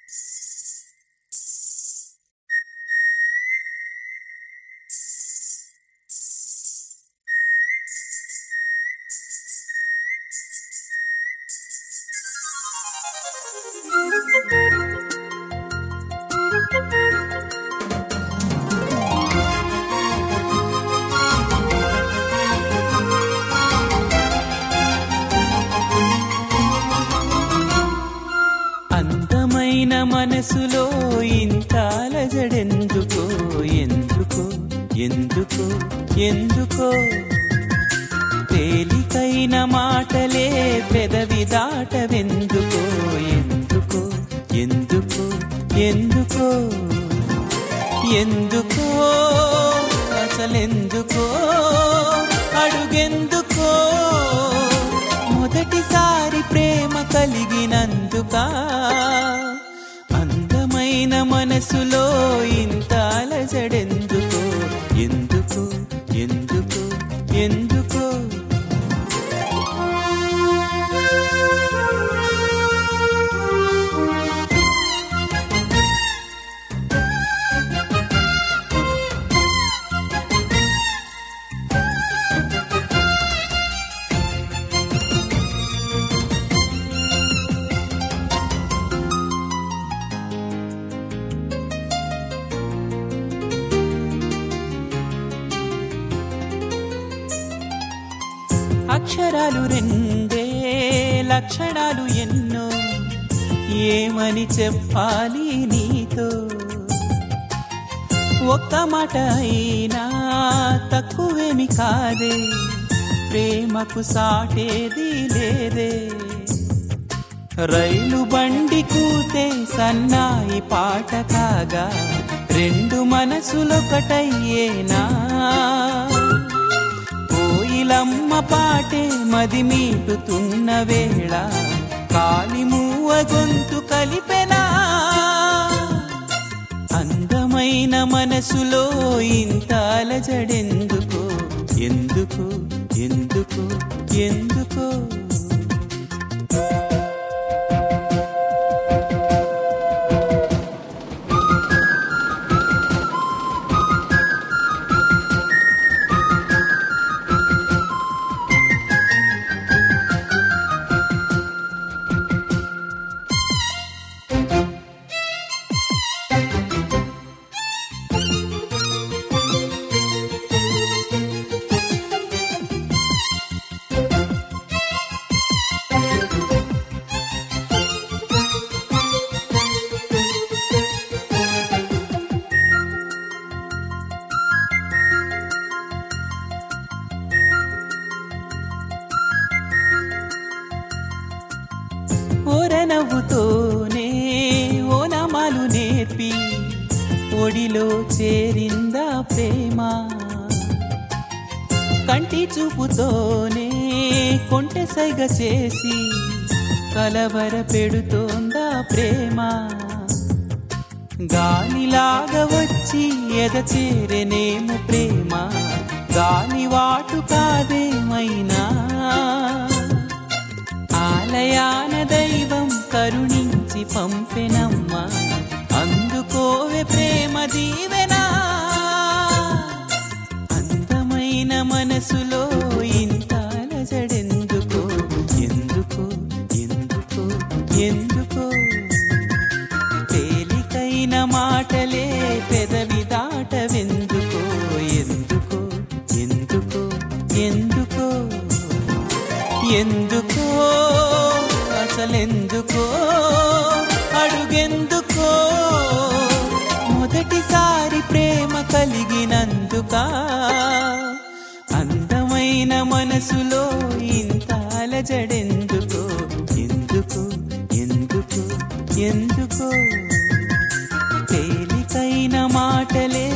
అందమైన మనసులో ఇంత అలజడెందుకో ఎందుకో ఎందుకో ఎందుకో తేలికైన మాటలే పెదవి దాటవెందుకో ఎందుకో ఎందుకో ఎందుకో ఎందుకో అసలెందుకో అడుగెందుకో మొదటిసారి ప్రేమ కలిగినందుక అందమైన మనసులో ఇంత అలజడెందుకో ఎందుకో ఎందుకో ఎందుకో అక్షరాలు రెండే లక్షణాలు ఎన్నో ఏమని చెప్పాలి నీతో ఒక్క మాట అయినా తక్కువేమి కాదే ప్రేమకు సాటేది లేదే రైలు బండి కూతే సన్నాయి పాట కాగా రెండు మనసులొకటయ్యేనా కోయిలమ్మ పాటే మది మీటుతున్న వేళ కాలి మూవ గొంతు కలిపెనా అందమైన మనసులో ఇంత అలజడెందుకో ఎందుకో ఎందుకో ఎందుకో ఓరనవ్వుతోనే ఓనమాలు నేర్పి ఒడిలో చేరిందా ప్రేమ కంటి చూపుతోనే కొంటె సైగ చేసి కలవర పెడుతోందా ప్రేమ గాలిలాగా వచ్చి ఎద చేరెనేము ప్రేమ గాలి వాటు కాదేమైనా ఆలయాన దైవం కరుణించి పంపెనమ్మా అందుకోవే ప్రేమ దీవెనా అందమైన మనసులో ఇంత అలజడెందుకో ఎందుకో ఎందుకో ఎందుకో తేలికైన మాటలే పెదవి దాటవెందుకో ఎందుకో ఎందుకో ఎందుకో ఎందుకో అసలెందుకో అడుగెందుకో మొదటిసారి ప్రేమ కలిగినందుక అందమైన మనసులో ఇంత అలజడెందుకో ఎందుకో ఎందుకో ఎందుకో తేలికైన మాటలే